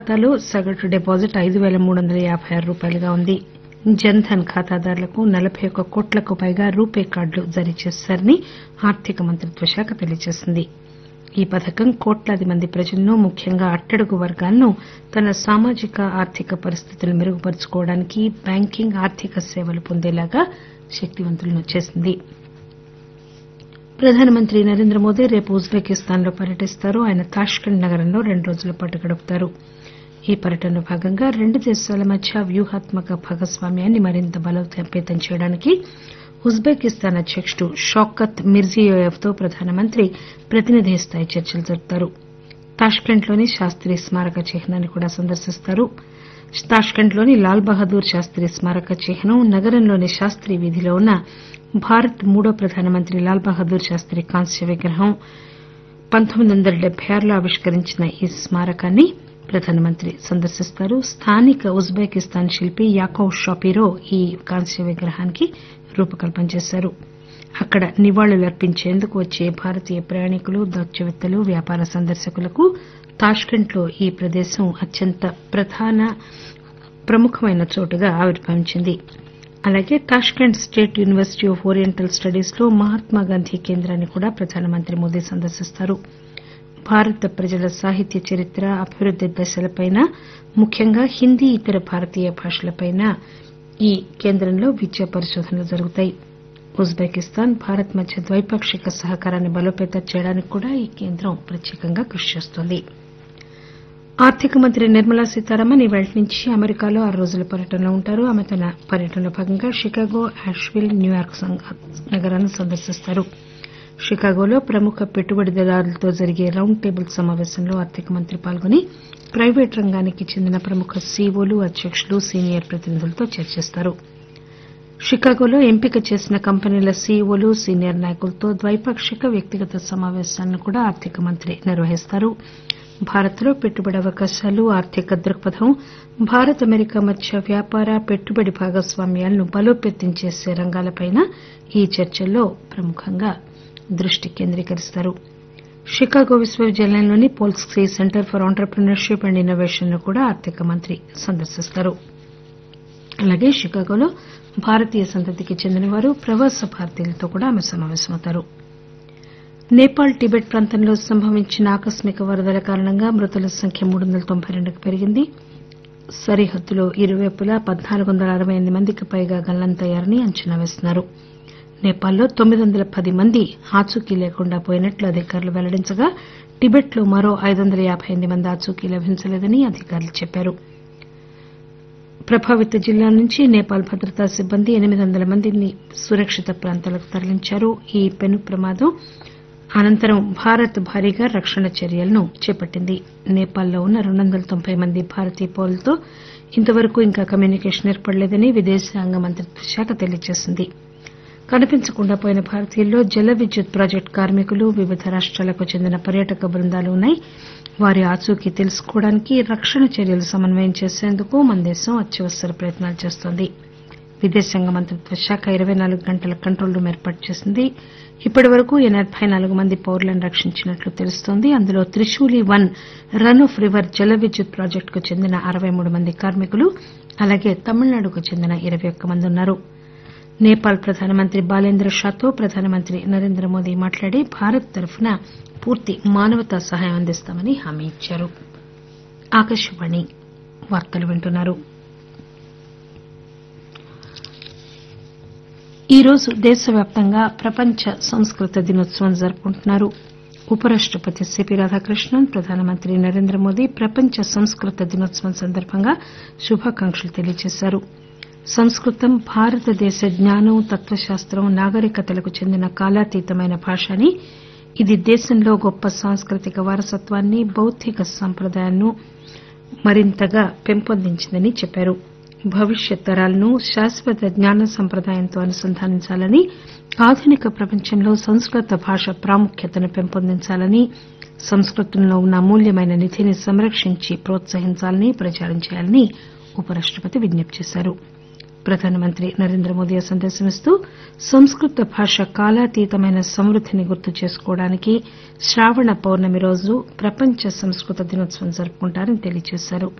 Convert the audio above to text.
ఖాతాలో సగటు డిపాజిట్ ఐదు పేల మూడు వందల యాబై ఆరు రూపాయలుగా ఉంది జన్ ధన్ ఖాతాదారులకు నలబై ఒక్క కోట్లకు పైగా రూపే కార్డులు జారీ చేశారని ఆర్థిక మంత్రిత్వ శాఖ తెలియజేసింది ఈ పథకం కోట్లాది మంది ప్రజలను ముఖ్యంగా అట్టడుగు వర్గాలను తన సామాజిక ఆర్థిక పరిస్థితులు మెరుగుపర్చుకోవడానికి బ్యాంకింగ్ ఆర్థిక సేవలు పొందేలాగా శక్తివంతులను చేసింది ప్రధానమంత్రి నరేంద్ర మోదీ రేపు ఉజ్బెకిస్తాన్ లో పర్యటిస్తారు ఆయన తాష్కెంట్ నగరంలో రెండు రోజుల పాటు గడుపుతారు ఈ పర్యటనలో భాగంగా రెండు దేశాల మధ్య వ్యూహాత్మక భాగస్వామ్యాన్ని మరింత బలోపేతం చేయడానికి ఉజ్బెకిస్తాన్ అధ్యకుడు షౌకత్ మిర్జియోయెవ్ తో ప్రధానమంత్రి ప్రతినిధి స్థాయి చర్చలు జరుపుతారు తాష్కెంట్ లోని శాస్తి స్మారక చిహ్నాన్ని కూడా సందర్శిస్తారు తాష్కెంట్ లోని లాల్ బహదూర్ శాస్తి స్మారక చిహ్నం నగరంలోని శాస్తి వీధిలో ఉన్న భారత్ మూడో ప్రధానమంత్రి లాల్ బహదూర్ శాస్తి కాంస్య విగ్రహం పంతొమ్మిది వందల డెబ్బై ఆరులో ఆవిష్కరించిన ఈ స్మారకాన్ని ప్రధానమంత్రి సందర్శిస్తారు స్థానిక ఉజ్బెకిస్తాన్ శిల్పి యాకోవ్ షాపీరో ఈ కాంస్య విగ్రహానికి రూపకల్పన చేశారు అక్కడ నివాళులర్పించేందుకు వచ్చే భారతీయ ప్రయాణికులు దౌత్యవేత్తలు వ్యాపార సందర్శకులకు తాష్కెంట్ లో ఈ ప్రదేశం అత్యంత ప్రధాన ప్రముఖమైన చోటుగా ఆవిర్భవించింది అలాగే Tashkent state university of oriental studies లో మహాత్మాగాంధీ కేంద్రాన్ని కూడా ప్రధానమంత్రి మోదీ సందర్శిస్తారు భారత ప్రజల సాహిత్య చరిత్ర అభివృద్ది దశలపై ముఖ్యంగా హిందీ ఇతర భారతీయ భాషలపైన ఈ కేంద్రంలో విద్యా పరిశోధనలు జరుగుతాయి ఉజ్బెకిస్తాన్ భారత్ మధ్య ద్వైపాక్షిక సహకారాన్ని బలోపేతం చేయడానికి కూడా ఈ కేంద్రం ప్రత్యేకంగా కృషి చేస్తోంది ఆర్థిక మంత్రి నిర్మలా సీతారామన్ ఇవాళ్టి నుంచి అమెరికాలో ఆరు రోజుల పర్యటనలో ఉంటారు ఆమె తన పర్యటనలో భాగంగా షికాగో యాష్విల్ న్యూయార్క్ నగరాలను సందర్శిస్తారు షికాగోలో ప్రముఖ పెట్టుబడిదారులతో జరిగే రౌండ్ టేబుల్ సమాపేశంలో ఆర్థిక మంత్రి పాల్గొని ప్రైవేటు రంగానికి చెందిన ప్రముఖ సీఈవోలు అధ్యకులు సీనియర్ ప్రతినిధులతో చర్చిస్తారు షికాగోలో ఎంపిక చేసిన కంపెనీల సీఈవోలు సీనియర్ నాయకులతో ద్వైపాక్షిక వ్యక్తిగత సమాపేశాలను కూడా ఆర్థిక మంత్రి నిర్వహిస్తారు భారత్ లో పెట్టుబడి అవకాశాలు ఆర్థిక దృక్పథం భారత్ అమెరికా మధ్య వ్యాపార పెట్టుబడి భాగస్వామ్యాలను బలోపేతం చేసే రంగాలపై ఈ చర్చల్లో ప్రముఖంగా దృష్టి కేంద్రీకరిస్తారు షికాగో విశ్వవిద్యాలయంలోని Polsky center for entrepreneurship and innovation ను కూడా ఆర్థిక మంత్రి సందర్శిస్తారు అలాగే షికాగోలో భారతీయ సంతతికి చెందినవారు ప్రవాస భారతీయులతో కూడా ఆమె సమాపేశమవుతారు నేపాల్ టిబెట్ ప్రాంతంలో సంభవించిన ఆకస్మిక వరదల కారణంగా మృతుల సంఖ్య మూడు వందల తొంభై రెండుకు పెరిగింది సరిహద్దులో ఇరువైపులా పద్నాలుగు వందల అరవై ఎనిమిది మందికి పైగా గల్లంతయ్యారని అంచనా వేస్తున్నారు నేపాల్లో తొమ్మిది వందల పది మంది ఆచూకీ లేకుండా పోయినట్లు అధికారులు వెల్లడించగా టిబెట్ లో మరో ఐదు వందల యాబై ఎనిమిది మంది ఆచూకీ లభించలేదని అధికారులు చెప్పారు ప్రభావిత జిల్లాల నుంచి నేపాల్ భద్రతా సిబ్బంది ఎనిమిది వందల మందిని సురక్షిత ప్రాంతాలకు తరలించారు ఈ పెను ప్రమాదం అనంతరం భారత్ భారీగా రక్షణ చర్యలను చేపట్టింది నేపాల్లో ఉన్న రెండు వందల తొంభై మంది భారతీయ పౌరులతో ఇంతవరకు ఇంకా కమ్యూనికేషన్ ఏర్పడలేదని విదేశాంగ మంత్రిత్వ శాఖ తెలియజేసింది కనిపించకుండా పోయిన భారతీయుల్లో జల విద్యుత్ ప్రాజెక్టు కార్మికులు వివిధ రాష్టాలకు చెందిన పర్యాటక బృందాలు ఉన్నాయి వారి ఆచూకీ తెలుసుకోవడానికి రక్షణ చర్యలు సమన్వయం చేసేందుకు మన దేశం అత్యవసర ప్రయత్నాలు చేస్తోంది విదేశాంగ మంత్రిత్వ శాఖ ఇరవై నాలుగు గంటల కంట్రోల్ రూం ఏర్పాటు చేసింది ఇప్పటి వరకు ఎనబై నాలుగు మంది పౌరులను రక్షించినట్లు తెలుస్తోంది అందులో Trishuli one run of river జల విద్యుత్ ప్రాజెక్టుకు చెందిన అరవై మూడు మంది కార్మికులు అలాగే తమిళనాడుకు చెందిన ఇరవై ఒక్క మంది ఉన్నారు నేపాల్ ప్రధానమంత్రి బాలేంద్ర షాతో ప్రధానమంత్రి నరేంద్ర మోదీ మాట్లాడి భారత్ తరఫున పూర్తి మానవతా సహాయం అందిస్తామని హామీ ఇచ్చారు ఆకాశవాణి వార్తలు వింటున్నారు ఈరోజు దేశవ్యాప్తంగా ప్రపంచ సంస్కృత దినోత్సవం జరుపుకుంటున్నారు ఉపరాష్టపతి సిపి రాధాకృష్ణన్ ప్రధానమంత్రి నరేంద్ర మోదీ ప్రపంచ సంస్కృత దినోత్సవం సందర్భంగా శుభాకాంక్షలు తెలియజేశారు సంస్కృతం భారతదేశ జ్ఞానం తత్వశాస్త్రం నాగరికతలకు చెందిన కాలాతీతమైన భాష అని ఇది దేశంలో గొప్ప సాంస్కృతిక వారసత్వాన్ని బౌద్దిక సంప్రదాయాలను మరింతగా పెంపొందించిందని చెప్పారు భవిష్యత్ తరాలను శాశ్వత జ్ఞాన సంప్రదాయంతో అనుసంధానించాలని ఆధునిక ప్రపంచంలో సంస్కృత భాష ప్రాముఖ్యతను పెంపొందించాలని సంస్కృతంలో ఉన్న అమూల్యమైన నిధిని సంరక్షించి ప్రోత్సహించాలని ప్రచారం చేయాలని ఉపరాష్టపతి విజ్ఞప్తి చేశారు ప్రధానమంత్రి నరేంద్రమోదీ ఆ సందేశం ఇస్తూ సంస్కృత భాష కాలాతీతమైన సమృద్దిని గుర్తు చేసుకోవడానికి శ్రావణ పౌర్ణమి రోజు ప్రపంచ సంస్కృత దినోత్సవం జరుపుకుంటారని తెలియజేశారు